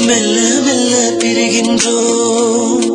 மெல்ல மெல்ல பிரிகின்றோம்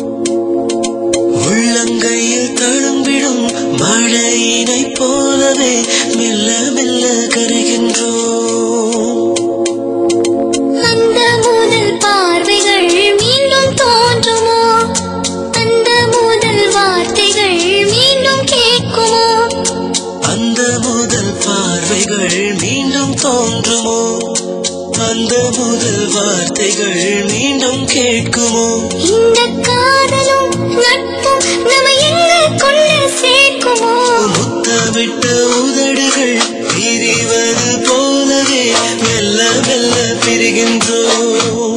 உள்ளங்கையில் தழும்பிடும் மழையினை போலவே மெல்ல மெல்ல கருகின்றோம் அந்த முதல் பார்வைகள் மீண்டும் தோன்றுமோ அந்த முதல் வார்த்தைகள் மீண்டும் கேட்குமோ அந்த முதல் பார்வைகள் மீண்டும் தோன்றுமோ அந்த முதல் வார்த்தைகள் மீண்டும் கேட்குமோ இந்த காதலும் நட்பும் நம்ம எங்க கொண்டு சேர்க்குமோ முத்தமிட்ட உதடுகள் பிரிவது போலவே மெல்ல மெல்ல பிரிகின்றோம்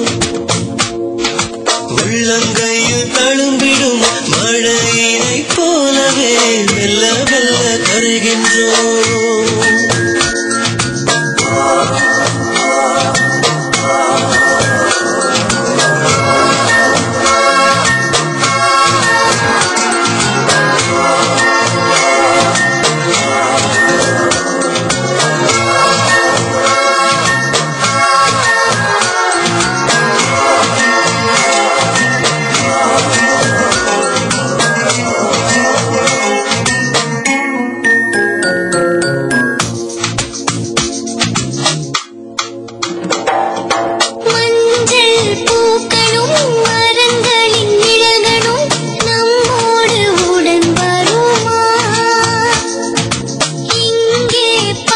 உள்ளங்கையில் தழும்பிடும் மழையினை போலவே மெல்ல மெல்ல கருகின்றோம்